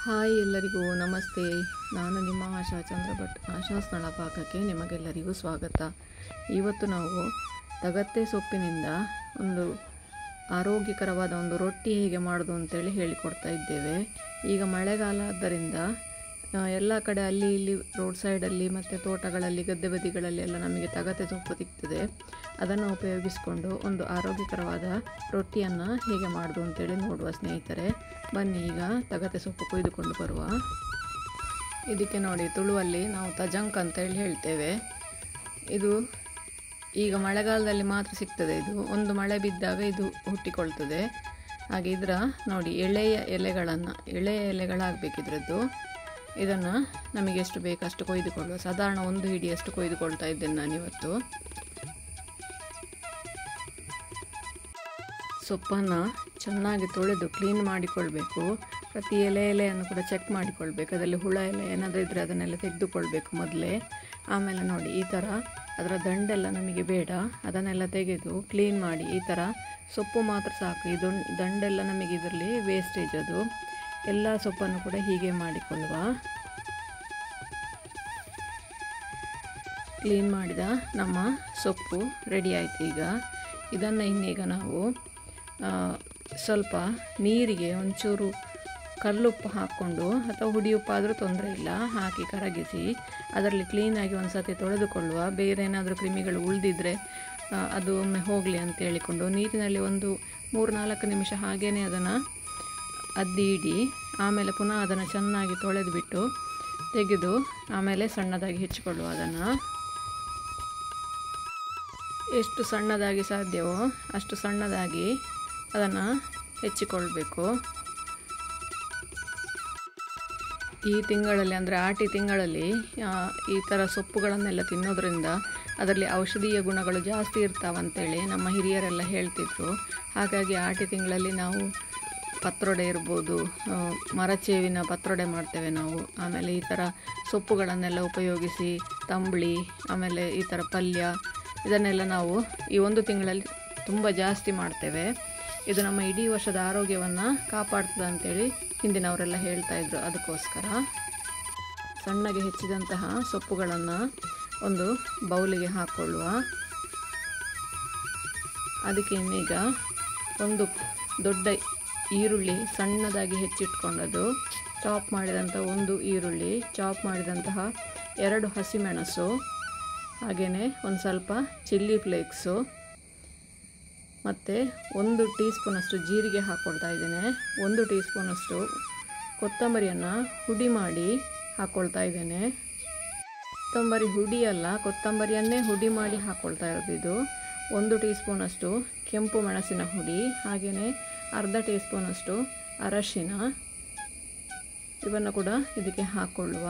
hi ಎಲ್ಲರಿಗೂ ನಮಸ್ತೆ ನಾನು ನಿಮ್ಮ ಆಶಾ ಚಂದ್ರ ಭಟ್ ಆಶಾ ಸ್ಥಳ ಪಾಕಕ್ಕೆ ನಿಮಗೆಲ್ಲರಿಗೂ ಸ್ವಾಗತ ಇವತ್ತು ನಾವು ತಗತ್ತೆ ಸೊಪ್ಪಿನಿಂದ ಒಂದು ಆರೋಗ್ಯಕರವಾದ ಒಂದು ರೊಟ್ಟಿ ಹೇಗೆ ಮಾಡೋದು ಅಂತೇಳಿ ಹೇಳಿಕೊಡ್ತಾ ಇದ್ದೇವೆ ಈಗ ಮಳೆಗಾಲ ಆದ್ದರಿಂದ ಆ, ಎಲ್ಲ ಕಡೆ ಅಲ್ಲಿ ಇಲ್ಲಿ ರೋಡ್ ಸೈಡಲ್ಲಿ ಮತ್ತು ತೋಟಗಳಲ್ಲಿ ಗದ್ದೆ ಬದಿಗಳಲ್ಲಿ ಎಲ್ಲ ನಮಗೆ ತಗತೆ ಸೊಪ್ಪು ಸಿಗ್ತದೆ ಅದನ್ನು ಉಪಯೋಗಿಸಿಕೊಂಡು ಒಂದು ಆರೋಗ್ಯಕರವಾದ ರೊಟ್ಟಿಯನ್ನು ಹೇಗೆ ಮಾಡೋದು ಅಂತೇಳಿ ನೋಡುವ ಸ್ನೇಹಿತರೆ ಬನ್ನಿ ಈಗ ತಗತೆ ಸೊಪ್ಪು ಕೊಯ್ದುಕೊಂಡು ಬರುವ ಇದಕ್ಕೆ ನೋಡಿ ತುಳುವಲ್ಲಿ ನಾವು ತಜಂಕ್ ಅಂತೇಳಿ ಹೇಳ್ತೇವೆ ಇದು ಈಗ ಮಳೆಗಾಲದಲ್ಲಿ ಮಾತ್ರ ಸಿಗ್ತದೆ ಇದು ಒಂದು ಮಳೆ ಬಿದ್ದಾಗ ಇದು ಹುಟ್ಟಿಕೊಳ್ತದೆ ಹಾಗೆ ಇದರ ನೋಡಿ ಎಳೆಯ ಎಲೆಗಳನ್ನು ಎಳೆಯ ಎಲೆಗಳಾಗಬೇಕಿದ್ರದ್ದು ಇದನ್ನು ನಮಗೆ ಎಷ್ಟು ಬೇಕಷ್ಟು ಕೊಯ್ದುಕೊಳ್ಳುವ ಸಾಧಾರಣ ಒಂದು ಹಿಡಿಯಷ್ಟು ಕೊಯ್ದುಕೊಳ್ತಾ ಇದ್ದೇನೆ ನಾನಿವತ್ತು ಸೊಪ್ಪನ್ನು ಚೆನ್ನಾಗಿ ತೊಳೆದು ಕ್ಲೀನ್ ಮಾಡಿಕೊಳ್ಬೇಕು ಪ್ರತಿ ಎಲೆ ಎಲೆಯನ್ನು ಕೂಡ ಚೆಕ್ ಮಾಡಿಕೊಳ್ಬೇಕು ಅದರಲ್ಲಿ ಹುಳ ಎಲೆ ಏನಾದರೂ ಇದ್ದರೆ ಅದನ್ನೆಲ್ಲ ತೆಗೆದುಕೊಳ್ಬೇಕು ಮೊದಲೇ ಆಮೇಲೆ ನೋಡಿ ಈ ಥರ ಅದರ ದಂಡೆಲ್ಲ ನಮಗೆ ಬೇಡ ಅದನ್ನೆಲ್ಲ ತೆಗೆದು ಕ್ಲೀನ್ ಮಾಡಿ ಈ ಥರ ಸೊಪ್ಪು ಮಾತ್ರ ಸಾಕು ಇದು ದಂಡೆಲ್ಲ ನಮಗೆ ಇದರಲ್ಲಿ ವೇಸ್ಟೇಜ್ ಅದು ಎಲ್ಲ ಸೊಪ್ಪನ್ನು ಕೂಡ ಹೀಗೆ ಮಾಡಿಕೊಳ್ಳುವ ಕ್ಲೀನ್ ಮಾಡಿದ ನಮ್ಮ ಸೊಪ್ಪು ರೆಡಿ ಆಯಿತು ಈಗ ಇದನ್ನು ಇನ್ನೀಗ ನಾವು ಆ, ಸ್ವಲ್ಪ ನೀರಿಗೆ ಒಂಚೂರು ಕಲ್ಲುಪ್ಪು ಹಾಕ್ಕೊಂಡು ಅಥವಾ ಹುಡಿ ಉಪ್ಪಾದರೂ ತೊಂದರೆ ಇಲ್ಲ ಹಾಕಿ ಕರಗಿಸಿ ಅದರಲ್ಲಿ ಕ್ಲೀನಾಗಿ ಒಂದು ಸತಿ ತೊಳೆದುಕೊಳ್ಳುವ ಬೇರೆ ಏನಾದರೂ ಕ್ರಿಮಿಗಳು ಉಳಿದಿದ್ರೆ ಅದು ಒಮ್ಮೆ ಹೋಗಲಿ ಅಂತ ಹೇಳಿಕೊಂಡು ನೀರಿನಲ್ಲಿ ಒಂದು ಮೂರು ನಾಲ್ಕು ನಿಮಿಷ ಹಾಗೇ ಅದನ್ನು ಅದ್ದಿ ಇಡಿ ಆಮೇಲೆ ಪುನಃ ಅದನ್ನು ಚೆನ್ನಾಗಿ ತೊಳೆದು ಬಿಟ್ಟು ತೆಗೆದು ಆಮೇಲೆ ಸಣ್ಣದಾಗಿ ಹೆಚ್ಚಿಕೊಳ್ಳುವ ಅದನ್ನು ಎಷ್ಟು ಸಣ್ಣದಾಗಿ ಸಾಧ್ಯವೋ ಅಷ್ಟು ಸಣ್ಣದಾಗಿ ಅದನ್ನು ಹೆಚ್ಚಿಕೊಳ್ಬೇಕು ಈ ತಿಂಗಳಲ್ಲಿ ಅಂದರೆ ಆಟಿ ತಿಂಗಳಲ್ಲಿ ಆ, ಈ ಥರ ಸೊಪ್ಪುಗಳನ್ನೆಲ್ಲ ತಿನ್ನೋದ್ರಿಂದ ಅದರಲ್ಲಿ ಔಷಧೀಯ ಗುಣಗಳು ಜಾಸ್ತಿ ಇರ್ತಾವಂತೇಳಿ ನಮ್ಮ ಹಿರಿಯರೆಲ್ಲ ಹೇಳ್ತಿದ್ರು ಹಾಗಾಗಿ ಆಟಿ ತಿಂಗಳಲ್ಲಿ ನಾವು ಪತ್ರೊಡೆ ಇರ್ಬೋದು ಆ, ಮರಚೇವಿನ ಪತ್ರೊಡೆ ಮಾಡ್ತೇವೆ ನಾವು ಆಮೇಲೆ ಈ ಥರ ಸೊಪ್ಪುಗಳನ್ನೆಲ್ಲ ಉಪಯೋಗಿಸಿ ತಂಬಳಿ ಆಮೇಲೆ ಈ ಥರ ಪಲ್ಯ ಇದನ್ನೆಲ್ಲ ನಾವು ಈ ಒಂದು ತಿಂಗಳಲ್ಲಿ ತುಂಬ ಜಾಸ್ತಿ ಮಾಡ್ತೇವೆ ಇದು ನಮ್ಮ ಇಡೀ ವರ್ಷದ ಆರೋಗ್ಯವನ್ನು ಕಾಪಾಡ್ತದೆ ಅಂತೇಳಿ ಹಿಂದಿನವರೆಲ್ಲ ಹೇಳ್ತಾ ಇದ್ರು ಅದಕ್ಕೋಸ್ಕರ ಸಣ್ಣಗೆ ಹೆಚ್ಚಿದಂತಹ ಸೊಪ್ಪುಗಳನ್ನು ಒಂದು ಬೌಲಿಗೆ ಹಾಕ್ಕೊಳ್ಳುವ ಅದಕ್ಕೆ ಇನ್ನೀಗ ಒಂದು ದೊಡ್ಡ ಈರುಳ್ಳಿ ಸಣ್ಣದಾಗಿ ಹೆಚ್ಚಿಟ್ಕೊಂಡದ್ದು ಚಾಪ್ ಮಾಡಿದಂಥ ಒಂದು ಈರುಳ್ಳಿ ಚಾಪ್ ಮಾಡಿದಂತಹ ಎರಡು ಹಸಿಮೆಣಸು ಹಾಗೆಯೇ ಒಂದು ಸ್ವಲ್ಪ ಚಿಲ್ಲಿ ಫ್ಲೇಕ್ಸು ಮತ್ತು ಒಂದು ಟೀ ಸ್ಪೂನಷ್ಟು ಜೀರಿಗೆ ಹಾಕ್ಕೊಳ್ತಾ ಇದ್ದೇನೆ ಒಂದು ಟೀ ಸ್ಪೂನಷ್ಟು ಕೊತ್ತಂಬರಿಯನ್ನು ಹುಡಿ ಮಾಡಿ ಹಾಕ್ಕೊಳ್ತಾ ಇದ್ದೇನೆ ಕೊತ್ತಂಬರಿ ಹುಡಿ ಅಲ್ಲ ಕೊತ್ತಂಬರಿಯನ್ನೇ ಹುಡಿ ಮಾಡಿ ಹಾಕ್ಕೊಳ್ತಾ ಇರೋದು ಇದು ಒಂದು ಟೀ ಸ್ಪೂನಷ್ಟು ಕೆಂಪು ಮೆಣಸಿನ ಹುಡಿ ಹಾಗೆಯೇ ಅರ್ಧ ಟೀ ಸ್ಪೂನಷ್ಟು ಅರಶಿನ ಇವನ್ನು ಕೂಡ ಇದಕ್ಕೆ ಹಾಕ್ಕೊಳ್ಳುವ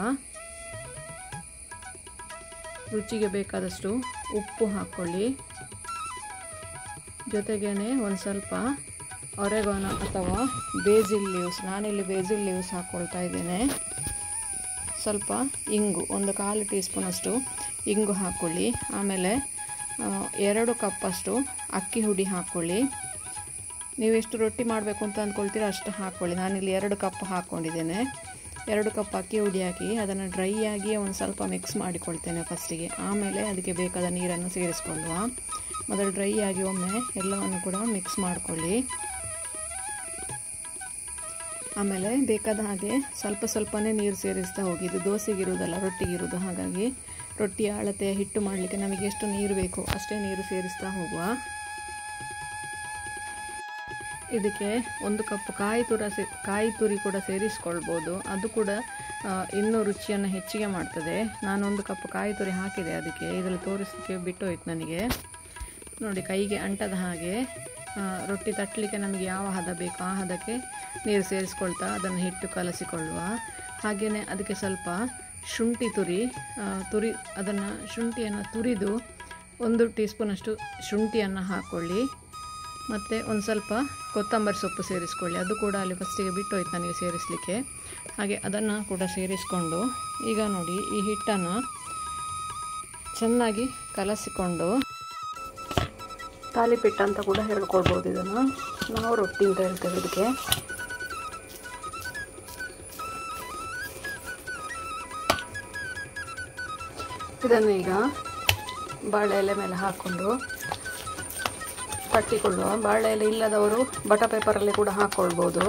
ರುಚಿಗೆ ಬೇಕಾದಷ್ಟು ಉಪ್ಪು ಹಾಕ್ಕೊಳ್ಳಿ ಜೊತೆಗೇ ಒಂದು ಸ್ವಲ್ಪ ಒರೆಗೋನ ಅಥವಾ ಬೇಸಿಲ್ ಲೀವ್ಸ್ ನಾನಿಲ್ಲಿ ಬೇಸಿಲ್ ಲೀವ್ಸ್ ಹಾಕ್ಕೊಳ್ತಾ ಇದ್ದೇನೆ ಸ್ವಲ್ಪ ಇಂಗು ಒಂದು ಕಾಲು ಟೀ ಸ್ಪೂನಷ್ಟು ಇಂಗು ಹಾಕ್ಕೊಳ್ಳಿ ಆಮೇಲೆ ಆ, ಎರಡು ಕಪ್ಪಷ್ಟು ಅಕ್ಕಿ ಹುಡಿ ಹಾಕ್ಕೊಳ್ಳಿ ನೀವು ಎಷ್ಟು ರೊಟ್ಟಿ ಮಾಡಬೇಕು ಅಂತ ಅಂದ್ಕೊಳ್ತೀರೋ ಅಷ್ಟು ಹಾಕ್ಕೊಳ್ಳಿ ನಾನಿಲ್ಲಿ ಎರಡು ಕಪ್ ಹಾಕ್ಕೊಂಡಿದ್ದೇನೆ ಎರಡು ಕಪ್ ಅಕ್ಕಿ ಹುಡಿ ಹಾಕಿ ಅದನ್ನು ಡ್ರೈ ಆಗಿ ಒಂದು ಸ್ವಲ್ಪ ಮಿಕ್ಸ್ ಮಾಡಿಕೊಳ್ತೇನೆ ಫಸ್ಟಿಗೆ ಆಮೇಲೆ ಅದಕ್ಕೆ ಬೇಕಾದ ನೀರನ್ನು ಸೇರಿಸ್ಕೊಳ್ಳುವ ಮೊದಲು ಡ್ರೈ ಆಗಿ ಒಮ್ಮೆ ಎಲ್ಲವನ್ನು ಕೂಡ ಮಿಕ್ಸ್ ಮಾಡಿಕೊಳ್ಳಿ ಆಮೇಲೆ ಬೇಕಾದ ಹಾಗೆ ಸ್ವಲ್ಪ ಸ್ವಲ್ಪನೇ ನೀರು ಸೇರಿಸ್ತಾ ಹೋಗಿ ಇದು ದೋಸೆಗಿರುವುದಲ್ಲ ರೊಟ್ಟಿಗಿರುವುದು ಹಾಗಾಗಿ ರೊಟ್ಟಿಯ ಅಳತೆಯ ಹಿಟ್ಟು ಮಾಡಲಿಕ್ಕೆ ನಮಗೆ ಎಷ್ಟು ನೀರು ಬೇಕು ಅಷ್ಟೇ ನೀರು ಸೇರಿಸ್ತಾ ಹೋಗುವ ಇದಕ್ಕೆ ಒಂದು ಕಪ್ ಕಾಯಿ ತುರ ಸೇ ಕಾಯಿ ತುರಿ ಕೂಡ ಸೇರಿಸ್ಕೊಳ್ಬೋದು ಅದು ಕೂಡ ಆ, ಇನ್ನೂ ರುಚಿಯನ್ನು ಹೆಚ್ಚಿಗೆ ಮಾಡ್ತದೆ ನಾನೊಂದು ಕಪ್ ಕಾಯಿ ತುರಿ ಹಾಕಿದೆ ಅದಕ್ಕೆ ಇದರಲ್ಲಿ ತೋರಿಸಲಿಕ್ಕೆ ಬಿಟ್ಟು ಹೋಯ್ತು ನನಗೆ ನೋಡಿ ಕೈಗೆ ಅಂಟದ ಹಾಗೆ ಆ, ರೊಟ್ಟಿ ತಟ್ಟಲಿಕ್ಕೆ ನಮಗೆ ಯಾವ ಹದ ಬೇಕು ಆ ಹದಕ್ಕೆ ನೀರು ಸೇರಿಸ್ಕೊಳ್ತಾ ಅದನ್ನು ಹಿಟ್ಟು ಕಲಸಿಕೊಳ್ಳುವ ಹಾಗೆಯೇ ಅದಕ್ಕೆ ಸ್ವಲ್ಪ ಶುಂಠಿ ತುರಿ ಆ, ತುರಿ ಅದನ್ನು ಶುಂಠಿಯನ್ನು ತುರಿದು ಒಂದು ಟೀ ಸ್ಪೂನಷ್ಟು ಶುಂಠಿಯನ್ನು ಹಾಕ್ಕೊಳ್ಳಿ ಮತ್ತು ಒಂದು ಸ್ವಲ್ಪ ಕೊತ್ತಂಬರಿ ಸೊಪ್ಪು ಸೇರಿಸ್ಕೊಳ್ಳಿ ಅದು ಕೂಡ ಅಲ್ಲಿ ಫಸ್ಟಿಗೆ ಬಿಟ್ಟು ಹೋಯ್ತು ನನಗೆ ಸೇರಿಸಲಿಕ್ಕೆ ಹಾಗೆ ಅದನ್ನು ಕೂಡ ಸೇರಿಸ್ಕೊಂಡು ಈಗ ನೋಡಿ ಈ ಹಿಟ್ಟನ್ನು ಚೆನ್ನಾಗಿ ಕಲಸಿಕೊಂಡು ತಾಲಿಪಿಟ್ಟು ಅಂತ ಕೂಡ ಹೇಳ್ಕೊಳ್ಬೋದು ಇದನ್ನು ನಾವು ರೊಟ್ಟಿ ಅಂತ ಹೇಳ್ತೇವೆ ಇದಕ್ಕೆ ಇದನ್ನು ಈಗ ಬಾಳೆ ಎಲೆ ಮೇಲೆ ಹಾಕ್ಕೊಂಡು ಕಟ್ಟಿಕೊಳ್ಳುವ ಬಾಳೆ ಎಲೆ ಇಲ್ಲದವರು ಬಟ ಪೇಪರಲ್ಲಿ ಕೂಡ ಹಾಕ್ಕೊಳ್ಬೋದು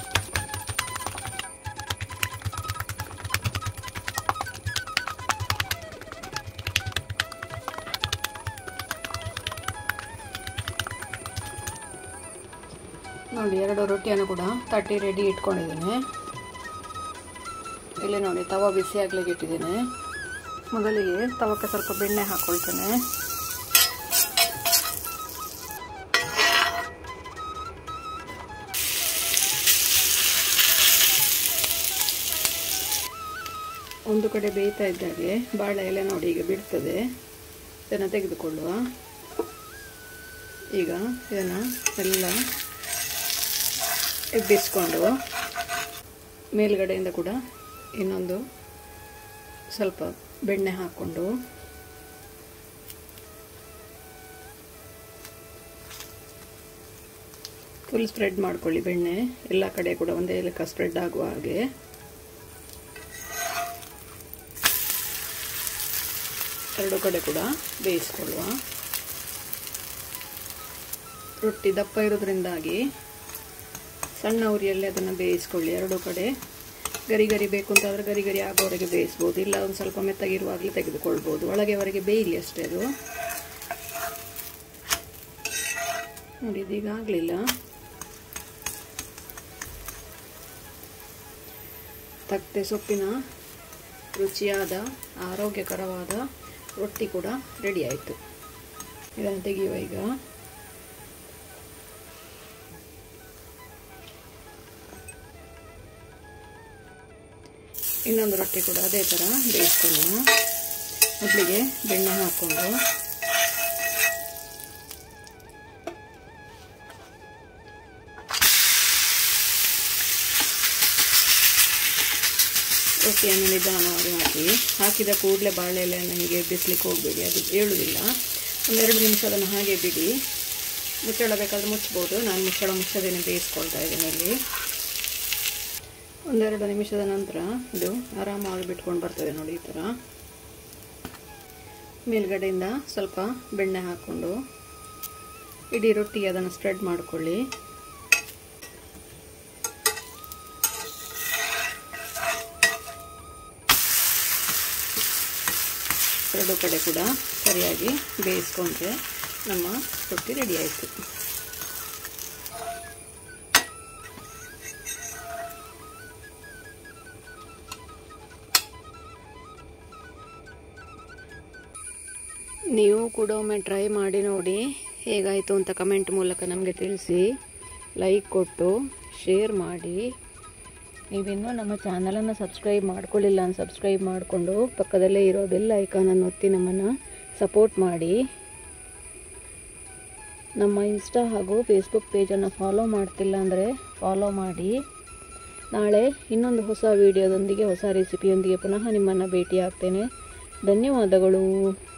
ನೋಡಿ ಎರಡು ರೊಟ್ಟಿಯನ್ನು ಕೂಡ ತಟ್ಟಿ ರೆಡಿ ಇಟ್ಕೊಂಡಿದ್ದೇನೆ ಇಲ್ಲಿ ನೋಡಿ ತವ ಬಿಸಿ ಆಗ್ಲಿಕ್ಕೆ ಇಟ್ಟಿದ್ದೇನೆ ಮೊದಲಿಗೆ ತವಕ್ಕೆ ಸ್ವಲ್ಪ ಬೆಣ್ಣೆ ಹಾಕ್ಕೊಳ್ತೇನೆ ಒಂದು ಕಡೆ ಬೇಯ್ತಾ ಇದ್ದಾಗೆ ಬಾಳೆ ಎಲೆ ನೋಡಿ ಈಗ ಬಿಡ್ತದೆ ಇದನ್ನು ತೆಗೆದುಕೊಳ್ಳುವ ಈಗ ಇದನ್ನು ಎಲ್ಲ ಎಬ್ಬಿಸ್ಕೊಂಡು ಮೇಲ್ಗಡೆಯಿಂದ ಕೂಡ ಇನ್ನೊಂದು ಸ್ವಲ್ಪ ಬೆಣ್ಣೆ ಹಾಕ್ಕೊಂಡು ಫುಲ್ ಸ್ಪ್ರೆಡ್ ಮಾಡ್ಕೊಳ್ಳಿ ಬೆಣ್ಣೆ ಎಲ್ಲ ಕಡೆ ಕೂಡ ಒಂದೇ ಲೆಕ್ಕ ಸ್ಪ್ರೆಡ್ ಆಗುವ ಹಾಗೆ ಎರಡು ಕಡೆ ಕೂಡ ಬೇಯಿಸ್ಕೊಳ್ಳುವ ರೊಟ್ಟಿ ದಪ್ಪ ಇರೋದ್ರಿಂದಾಗಿ ಸಣ್ಣ ಉರಿಯಲ್ಲಿ ಅದನ್ನು ಬೇಯಿಸ್ಕೊಳ್ಳಿ ಎರಡು ಕಡೆ ಗರಿ ಗರಿ ಬೇಕು ಅಂತಾದರೆ ಗರಿ ಗರಿ ಆಗೋವರೆಗೆ ಬೇಯಿಸ್ಬೋದು ಇಲ್ಲ ಒಂದು ಸ್ವಲ್ಪ ಮೆತ್ತಗಿರುವಾಗಲೇ ತೆಗೆದುಕೊಳ್ಬೋದು ಒಳಗೆವರೆಗೆ ಬೇಯಲಿ ಅಷ್ಟೇ ಅದು ನೋಡಿ ಇದೀಗ ಆಗಲಿಲ್ಲ ತಕ್ಕೆ ಸೊಪ್ಪಿನ ರುಚಿಯಾದ ಆರೋಗ್ಯಕರವಾದ ರೊಟ್ಟಿ ಕೂಡ ರೆಡಿ ಆಯಿತು ಇದನ್ನು ತೆಗೆಯುವ ಈಗ ಇನ್ನೊಂದು ರೊಟ್ಟಿ ಕೂಡ ಅದೇ ಥರ ಬೇಯಿಸ್ಕೊಳ್ಳೋಣ ಮೊದಲಿಗೆ ಬೆಣ್ಣೆ ಹಾಕ್ಕೊಂಡು ರೊಟ್ಟಿಯನ್ನು ನಿಧಾನವಾಗಿ ಹಾಕಿ ಹಾಕಿದ ಕೂಡಲೇ ಬಾಳೆ ಎಲೆಯನ್ನು ಹೀಗೆ ಬಿಸ್ಲಿಕ್ಕೆ ಹೋಗಬೇಡಿ ಅದು ಏಳುವುದಿಲ್ಲ ಒಂದೆರಡು ನಿಮಿಷ ಅದನ್ನು ಹಾಗೆ ಬಿಡಿ ಮುಚ್ಚಳ ಬೇಕಾದ್ರೆ ಮುಚ್ಬೋದು ನಾನು ಮುಚ್ಚಳ ಮುಚ್ಚದೇನೆ ಬೇಯಿಸ್ಕೊಳ್ತಾ ಇದ್ದೀನಿ ಇಲ್ಲಿ ಒಂದೆರಡು ನಿಮಿಷದ ನಂತರ ಇದು ಆರಾಮಾಗಿ ಬಿಟ್ಕೊಂಡು ಬರ್ತದೆ ನೋಡಿ ಈ ಥರ ಮೇಲ್ಗಡೆಯಿಂದ ಸ್ವಲ್ಪ ಬೆಣ್ಣೆ ಹಾಕ್ಕೊಂಡು ಇಡೀ ರೊಟ್ಟಿಗೆ ಅದನ್ನು ಸ್ಪ್ರೆಡ್ ಮಾಡಿಕೊಳ್ಳಿ ಎರಡು ಕಡೆ ಕೂಡ ಸರಿಯಾಗಿ ಬೇಯಿಸ್ಕೊಂಡ್ರೆ ನಮ್ಮ ರೊಟ್ಟಿ ರೆಡಿ ಆಯಿತು ನೀವು ಕೂಡ ಒಮ್ಮೆ ಟ್ರೈ ಮಾಡಿ ನೋಡಿ ಹೇಗಾಯಿತು ಅಂತ ಕಮೆಂಟ್ ಮೂಲಕ ನಮಗೆ ತಿಳಿಸಿ ಲೈಕ್ ಕೊಟ್ಟು ಶೇರ್ ಮಾಡಿ ನೀವಿನ್ನೂ ನಮ್ಮ ಚಾನಲನ್ನು ಸಬ್ಸ್ಕ್ರೈಬ್ ಮಾಡ್ಕೊಳ್ಳಿಲ್ಲ ಅಂತ ಸಬ್ಸ್ಕ್ರೈಬ್ ಮಾಡಿಕೊಂಡು ಪಕ್ಕದಲ್ಲೇ ಇರೋ ಬೆಲ್ ಐಕಾನನ್ನು ಒತ್ತಿ ನಮ್ಮನ್ನು ಸಪೋರ್ಟ್ ಮಾಡಿ ನಮ್ಮ ಇನ್ಸ್ಟಾ ಹಾಗೂ ಫೇಸ್ಬುಕ್ ಪೇಜನ್ನು ಫಾಲೋ ಮಾಡ್ತಿಲ್ಲ ಅಂದರೆ ಫಾಲೋ ಮಾಡಿ ನಾಳೆ ಇನ್ನೊಂದು ಹೊಸ ವಿಡಿಯೋದೊಂದಿಗೆ ಹೊಸ ರೆಸಿಪಿಯೊಂದಿಗೆ ಪುನಃ ನಿಮ್ಮನ್ನು ಭೇಟಿ ಆಗ್ತೇನೆ ಧನ್ಯವಾದಗಳು